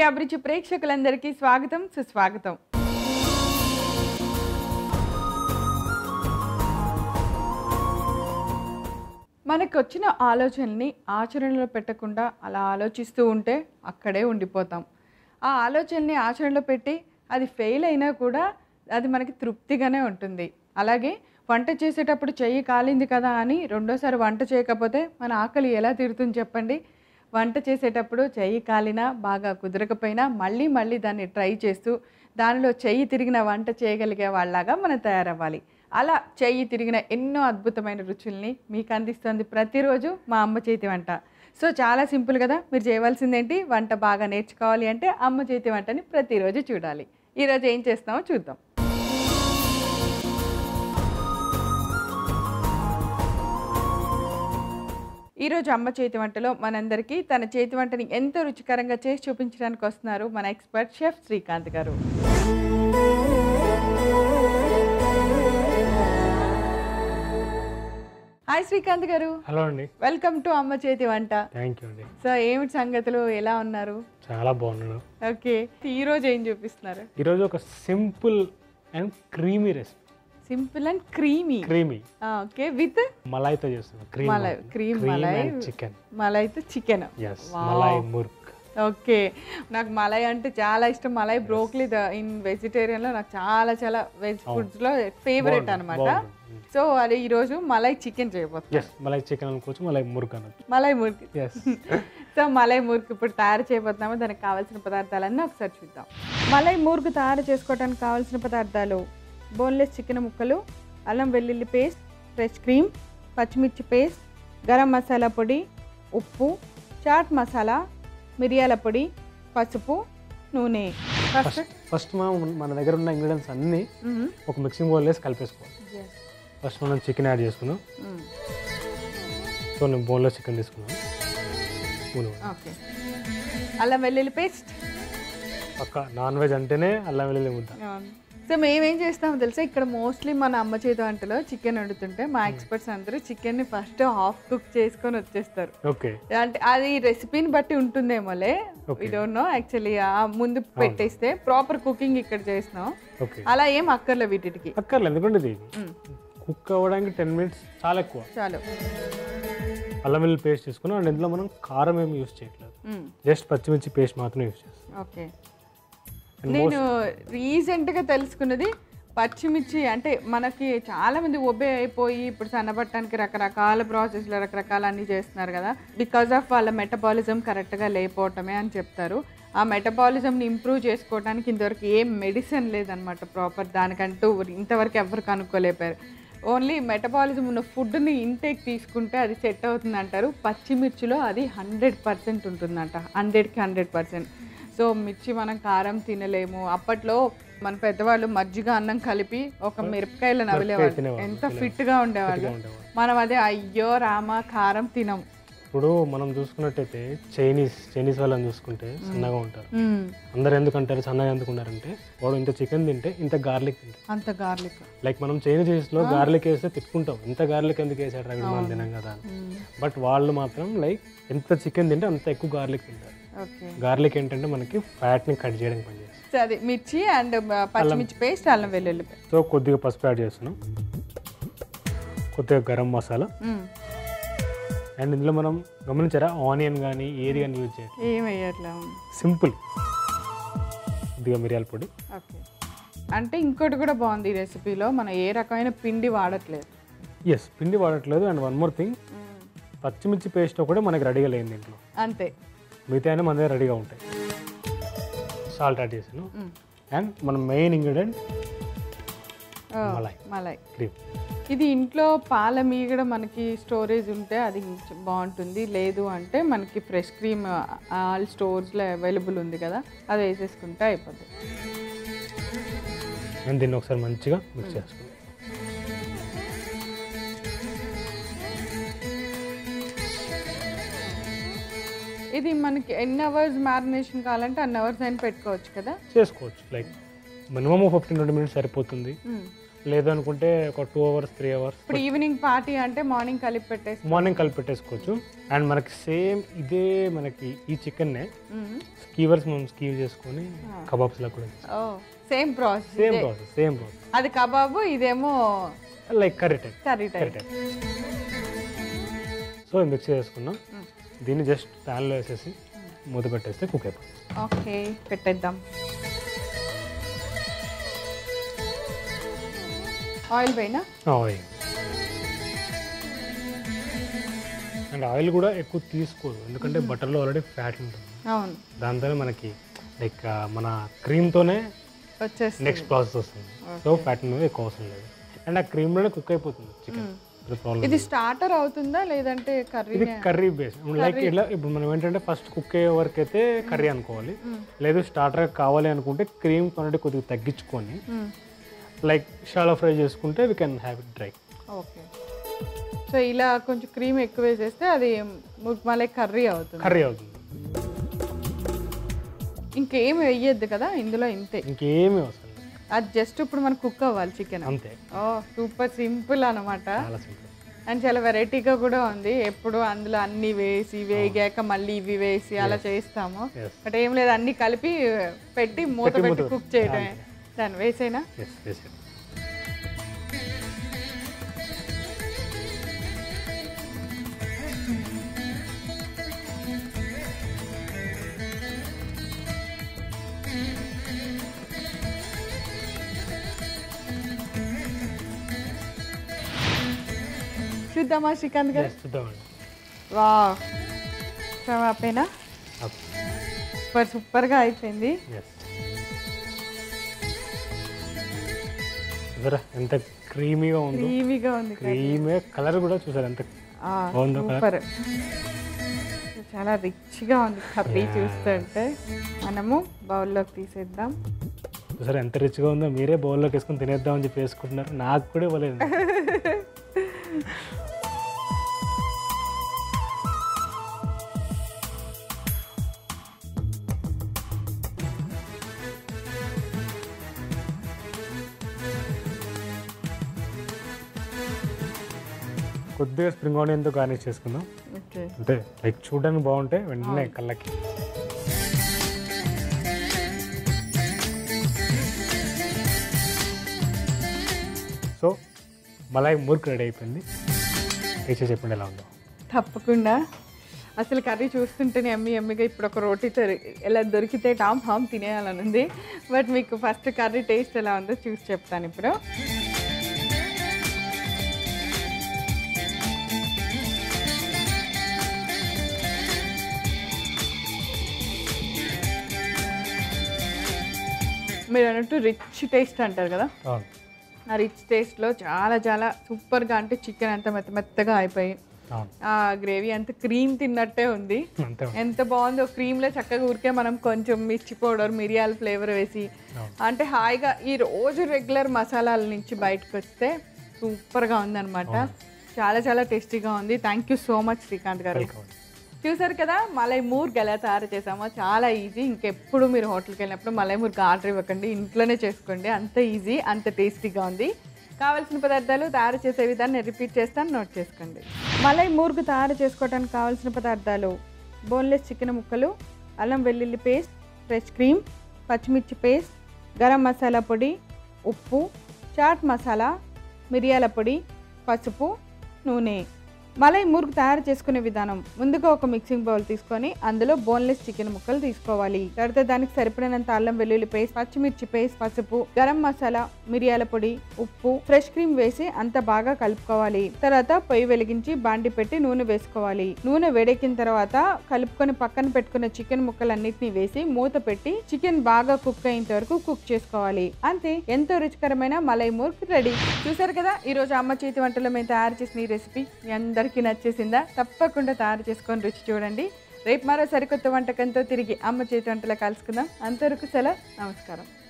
అభిరుచి ప్రేక్షకులందరికీ స్వాగతం సుస్వాగతం మనకు వచ్చిన ఆలోచనల్ని ఆచరణలో పెట్టకుండా అలా ఆలోచిస్తూ ఉంటే అక్కడే ఉండిపోతాం ఆ ఆలోచనని ఆచరణలో పెట్టి అది ఫెయిల్ అయినా కూడా అది మనకి తృప్తిగానే ఉంటుంది అలాగే వంట చేసేటప్పుడు చెయ్యి కాలింది కదా అని రెండోసారి వంట చేయకపోతే మన ఆకలి ఎలా తీరుతుంది చెప్పండి వంట చేసేటప్పుడు చెయ్యి కాలినా బాగా కుదరకపోయినా మళ్ళీ మళ్ళీ దాన్ని ట్రై చేస్తూ దానిలో చెయ్యి తిరిగిన వంట చేయగలిగే వాళ్ళలాగా మనం తయారవ్వాలి అలా చెయ్యి తిరిగిన ఎన్నో అద్భుతమైన రుచుల్ని మీకు అందిస్తుంది ప్రతిరోజు మా అమ్మ చేతి వంట సో చాలా సింపుల్ కదా మీరు చేయవలసిందేంటి వంట బాగా నేర్చుకోవాలి అంటే అమ్మ చేతి వంటని ప్రతిరోజు చూడాలి ఈరోజు ఏం చేస్తామో చూద్దాం ఈరోజు అమ్మ చేతి వంటలో మనందరికీ తన చేతి వంటని ఎంతో రుచికరంగా చేసి చూపించడానికి వస్తున్నారు మన ఎక్స్పర్ట్ షెఫ్ శ్రీకాంత్ గారు హాయ్ శ్రీకాంత్ గారు హలో అండి వెల్కమ్ టు అమ్మ చేతి వంట థ్యాంక్ యూ అండి సో ఏమిటి సంగతులు ఎలా ఉన్నారు చాలా బాగున్నాను ఓకే ఈరోజు ఏం చూపిస్తున్నారు ఈరోజు ఒక simple and creamy recipe simple and creamy creamy okay with మలాయ్తో చేస్తున్నాను cream malai cream malai and chicken మలైతో చికెన్ ఎస్ మలాయ్ ముర్క్ ఓకే నాకు మలై అంటే చాలా ఇష్టం మలై బ్రోక్లీ ఇన్ వెజిటేరియన్లో నాకు చాలా చాలా వెజ్ ఫుడ్స్లో ఫేవరెట్ అనమాట సో అది ఈరోజు మలై చికెన్ చేయబోతుంది ఎస్ మలై చికెన్ అనుకోవచ్చు మలై ముర్క్ అనొచ్చు మలై మురికి ఎస్ సో మలై మురుకు ఇప్పుడు తయారు చేయబోతున్నాము దానికి కావాల్సిన పదార్థాలన్నీ ఒకసారి చూద్దాం మలై మురుకు తయారు చేసుకోవడానికి కావాల్సిన పదార్థాలు బోన్లెస్ చికెన్ ముక్కలు అల్లం వెల్లుల్లి పేస్ట్ ఫ్రెష్ క్రీమ్ పచ్చిమిర్చి పేస్ట్ గరం మసాలా పొడి ఉప్పు చాట్ మసాలా మిరియాల పొడి పసుపు నూనె ఫస్ట్ ఫస్ట్ మనం మన దగ్గర ఉన్న ఇంగ్రీడియంట్స్ అన్నీ ఒక మిక్సింగ్ బౌల్ వేసి కలిపేసుకోవాలి ఫస్ట్ మనం చికెన్ యాడ్ చేసుకున్నాం సో నేను బౌల్లో చికెన్ తీసుకున్నాను మూడు ఓకే అల్లం వెల్లుల్లి పేస్ట్ పక్క నాన్ వెజ్ అంటేనే అల్లం వెల్లుల్లి ముద్ద సో మేమేం చేస్తామో తెలుసా ఇక్కడ మోస్ట్లీ మన అమ్మ చేతి వంటలో చికెన్ వండుతుంటే మా ఎక్స్పర్ట్స్ అందరూ చికెన్ని ఫస్ట్ హాఫ్ కుక్ చేసుకొని వచ్చేస్తారు ఓకే అంటే అది రెసిపీని బట్టి ఉంటుందేమోలే Okay. ఈ డోంట్ నో యాక్చువల్లీ ముందు పెట్టేస్తే ప్రాపర్ కుకింగ్ ఇక్కడ చేసినాం ఓకే అలా ఏం అక్కర్లే వీటికి అక్కర్లేదు ఎందుకంటే ఇది కుక్ అవ్వడానికి టెన్ మినిట్స్ చాలా ఎక్కువ చాలు అల్లం వెల్లుల్లి పేస్ట్ తీసుకున్నాం అండ్ ఇందులో మనం కారం ఏమి యూస్ చేయట్లేదు మ్మ్. జస్ట్ పచ్చిమిర్చి పేస్ట్ మాత్రమే యూస్ చేస్తాం ఓకే And నేను రీసెంట్గా తెలుసుకున్నది పచ్చిమిర్చి అంటే మనకి చాలా మంది ఒబే అయిపోయి ఇప్పుడు సన్నబట్టడానికి రకరకాల ప్రాసెస్లు రకరకాల అన్ని చేస్తున్నారు కదా బికాజ్ ఆఫ్ వాళ్ళ మెటబాలిజం కరెక్ట్గా లేకపోవటమే అని చెప్తారు ఆ మెటబాలిజంని ఇంప్రూవ్ చేసుకోవడానికి ఇంతవరకు ఏం మెడిసిన్ లేదనమాట ప్రాపర్ దానికంటూ ఇంతవరకు ఎవరు కనుక్కోలేపారు ఓన్లీ మెటబాలిజం ఉన్న ఫుడ్ని ఇంటేక్ తీసుకుంటే అది సెట్ అవుతుంది అంటారు పచ్చిమిర్చిలో అది హండ్రెడ్ పర్సెంట్ ఉంటుందంట హండ్రెడ్కి హండ్రెడ్ పర్సెంట్ సో మిర్చి మనం కారం తినలేము అప్పట్లో మన పెద్దవాళ్ళు మజ్జిగ అన్నం కలిపి ఒక మిరపకాయలు నవ్వలేవాళ్ళు తినేవాళ్ళు, ఎంత ఫిట్గా ఉండేవాళ్ళు ఉండేవాళ్ళు. మనం అదే అయ్యో రామ కారం తినం ఇప్పుడు మనం చూసుకున్నట్టయితే చైనీస్ చైనీస్ వాళ్ళని చూసుకుంటే సన్నగా ఉంటారు మ్మ్. అందరు ఎందుకు అంటారు సన్నగా ఎందుకు ఉన్నారంటే వాడు ఇంత చికెన్ తింటే ఇంత గార్లిక్ తింటారు అంత గార్లిక్ లైక్ మనం చైనీస్ లో గార్లిక్ వేస్తే తిట్టుకుంటాం ఇంత గార్లిక్ ఎందుకు వేసాడు రవి మనం తినాం కదా అని బట్ వాళ్ళు మాత్రం లైక్ ఎంత చికెన్ తింటే అంత ఎక్కువ గార్లిక్ తింటారు ఓకే గార్లిక్ ఏంటంటే మనకి ఫ్యాట్ ని కట్ చేయడానికి పనిచేస్తుంది సో అది మిర్చి అండ్ పచ్చిమిర్చి పేస్ట్ అల్లం వెల్లుల్లి పేస్ట్ సో కొద్దిగా పసుపు యాడ్ చేస్తున్నాం కొద్దిగా గరం మసాలా మ్మ్. అండ్ ఇందులో మనం గమనించారా ఆనియన్ కానీ ఏది కానీ యూజ్ చేయాలి ఏం వేయట్లే సింపుల్ కొద్దిగా మిరియాల పొడి ఓకే అంటే ఇంకోటి కూడా బాగుంది ఈ రెసిపీలో మనం ఏ రకమైన పిండి వాడట్లేదు ఎస్ పిండి వాడట్లేదు అండ్ వన్ మోర్ థింగ్ పచ్చిమిర్చి పేస్ట్ కూడా మనకి రెడీగా లేదు దీంట్లో అంతే మిగతా అన్నీ మన దగ్గర రెడీగా ఉంటాయి సాల్ట్ యాడ్ చేసాను అండ్ మన మెయిన్ ఇంగ్రీడియంట్ ఓ, మలై మలై క్రీమ్ ఇది ఇంట్లో పాల మీగడ మనకి స్టోరేజ్ ఉంటే అది ఇంచ- బాగుంటుంది లేదు అంటే మనకి ఫ్రెష్ క్రీమ్ ఆల్ స్టోర్స్లో అవైలబుల్ ఉంది కదా అది వేసేసుకుంటే అయిపోతుంది అండ్ దీన్ని ఒకసారి మంచిగా మిక్స్ చేసుకుందాం ఇది మనకి ఎన్ని అవర్స్ మ్యారినేషన్ కావాలంటే అన్ని అవర్స్ అయినా పెట్టుకోవచ్చు కదా చేసుకోవచ్చు like minimum fifteen twenty minutes సరిపోతుంది లేదు అనుకుంటే ఒక టూ అవర్స్ త్రీ అవర్స్ ఇప్పుడు ఈవినింగ్ పార్టీ అంటే మార్నింగ్ కలిపి పెట్టేసి మార్నింగ్ కలిపి పెట్టేసుకోవచ్చు అండ్ మనకి సేమ్ ఇదే మనకి ఈ చికెన్నే స్కీవర్స్ మనం స్కీవ్ చేసుకొని కబాబ్స్లో కూడా ఓ same process same process same process అది కబాబు ఇదేమో like curry type curry curry type type so mix చేసుకున్నాం దీన్ని జస్ట్ ప్యాన్లో వేసేసి మూత పెట్టేస్తే కుక్ అయిపోతుంది ఓకే పెట్టేద్దాం ఆయిల్ పైన ఆయిల్ అండ్ ఆయిల్ కూడా ఎక్కువ తీసుకోదు ఎందుకంటే బటర్లో ఆల్రెడీ ఫ్యాట్ ఉంటుంది అవును దాంతోనే మనకి లైక్ మన క్రీమ్తోనే వచ్చేసి నెక్స్ట్ ప్రాసెస్ వస్తుంది సో ఫ్యాట్ అనేది ఎక్కువ అవసరం లేదు అండ్ ఆ క్రీమ్లోనే కుక్ అయిపోతుంది చికెన్ ప్రాబ్లం ఇది స్టార్టర్ అవుతుందా లేదంటే కర్రీ ఇది కర్రీ బేస్ లైక్ ఇట్లా ఇప్పుడు మనం ఏంటంటే ఫస్ట్ కుక్ అయ్యే వరకు అయితే కర్రీ అనుకోవాలి లేదు స్టార్టర్ కావాలి అనుకుంటే క్రీమ్ క్వాంటిటీ కొద్దిగా తగ్గించుకొని లైక్ షాలో ఫ్రై చేసుకుంటే we can have it dry okay so ఇలా కొంచెం క్రీమ్ ఎక్కువ వేసేస్తే అది మళ్ళీ కర్రీ అవుతుంది కర్రీ అవుతుంది ఇంకేం వేయద్దు కదా ఇందులో ఇంతే ఇంకేమీ అవసరం లేదు అది జస్ట్ ఇప్పుడు మనకు కుక్ అవ్వాలి చికెన్ అంతే ఓ సూపర్ సింపుల్ అనమాట చాలా సింపుల్ అండ్ చాలా వెరైటీగా కూడా ఉంది ఎప్పుడు అందులో అన్ని వేసి వేగాక మళ్ళీ ఇవి వేసి అలా చేస్తాము Yes. బట్ ఏం లేదు అన్ని కలిపి పెట్టి మూత పెట్టి కుక్ చేయడమే దాన్ని వేసేనా ఎస్ ఎస్ చూద్దామా శ్రీకాంత్ గారు చూద్దామండి వా స్టవ్ ఆపేనా సూపర్ సూపర్గా అయిపోయింది ఎస్ చూసారా ఎంత క్రీమీగా ఉందో క్రీమీగా ఉంది క్రీమే కలర్ కూడా చూసారు ఎంత బాగుందో సూపర్ చాలా రిచ్గా ఉంది కర్రీ చూస్తుంటే మనము బౌల్లోకి తీసేద్దాం చూసారా ఎంత రిచ్గా ఉందో మీరే బౌల్లోకి వేసుకొని తినేద్దామని చెప్పి వేసుకుంటున్నారు నాకు కూడా ఇవ్వలేదు కొద్దిగా స్ప్రింగ్ ఆనియన్తో గార్నిష్ చేసుకుందాం ఓకే అంటే లైక్ చూడడానికి బాగుంటే వెంటనే కళ్ళకి సో మలాయి మురుకు రెడీ అయిపోయింది టేస్ట్ చెప్పండి ఎలా ఉందో తప్పకుండా అసలు కర్రీ చూస్తుంటేనే ఎమ్మి ఎమ్మిగా ఇప్పుడు ఒక రోటీ తరి ఎలా దొరికితే టామ్ హామ్ తినేయాలని ఉంది బట్ మీకు ఫస్ట్ కర్రీ టేస్ట్ ఎలా ఉందో చూసి చెప్తాను ఇప్పుడు మీరు అన్నట్టు రిచ్ టేస్ట్ అంటారు కదా అవును ఆ రిచ్ టేస్ట్లో చాలా చాలా సూపర్గా అంటే చికెన్ అంత మెత్త మెత్తగా అయిపోయి అవును ఆ గ్రేవీ అంత క్రీమ్ తిన్నట్టే ఉంది అంతే ఉంది. ఎంత బాగుందో క్రీమ్లో చక్కగా ఊరికే మనం కొంచెం మిర్చి పౌడర్ మిరియాల ఫ్లేవర్ వేసి అవును. అంటే హాయిగా ఈ రోజు రెగ్యులర్ మసాలాల నుంచి బయటకు వస్తే సూపర్గా ఉందన్నమాట చాలా చాలా టేస్టీగా ఉంది thank you so much Srikanth garu welcome చూసారు కదా మలై మూర్గ్ ఎలా తయారు చేసామో చాలా ఈజీ ఇంకెప్పుడు మీరు హోటల్కి వెళ్ళినప్పుడు మలై మూర్గ్ ఆర్డర్ ఇవ్వకండి ఇంట్లోనే చేసుకోండి అంత ఈజీ అంత టేస్టీగా ఉంది కావాల్సిన పదార్థాలు తయారు చేసే విధాన్ని రిపీట్ చేస్తాను నోట్ చేసుకోండి మలై మూర్గ్ తయారు చేసుకోవడానికి కావాల్సిన పదార్థాలు బోన్లెస్ చికెన్ ముక్కలు అల్లం వెల్లుల్లి పేస్ట్ ఫ్రెష్ క్రీమ్ పచ్చిమిర్చి పేస్ట్ గరం మసాలా పొడి ఉప్పు చాట్ మసాలా మిరియాల పొడి పసుపు నూనె మలై మురుగు తయారు చేసుకునే విధానం ముందుగా ఒక మిక్సింగ్ బౌల్ తీసుకొని అందులో బోన్లెస్ చికెన్ ముక్కలు తీసుకోవాలి తర్వాత దానికి సరిపడినంత అల్లం వెల్లుల్లి పేస్ట్ పచ్చిమిర్చి పేస్ట్ పసుపు గరం మసాలా మిరియాల పొడి ఉప్పు ఫ్రెష్ క్రీమ్ వేసి అంత బాగా కలుపుకోవాలి తర్వాత పొయ్యి వెలిగించి బాండి పెట్టి నూనె వేసుకోవాలి నూనె వేడెక్కిన తర్వాత కలుపుకొని పక్కన పెట్టుకున్న చికెన్ ముక్కలన్నిటిని వేసి మూత పెట్టి చికెన్ బాగా కుక్ అయ్యేంత వరకు కుక్ చేసుకోవాలి అంతే ఎంతో రుచికరమైన మలై మూర్క్ రెడీ చూసారు కదా ఈ రోజు అమ్మ చేతి వంటలో మేము తయారు చేసిన ఈ రెసిపీ మీ అందరికీ నచ్చేసిందా తప్పకుండా తయారు చేసుకొని రుచి చూడండి రేపు మరో సరికొత్త వంటకంతో తిరిగి అమ్మ చేతి వంటలో కలుసుకుందాం అంతవరకు సెలవు నమస్కారం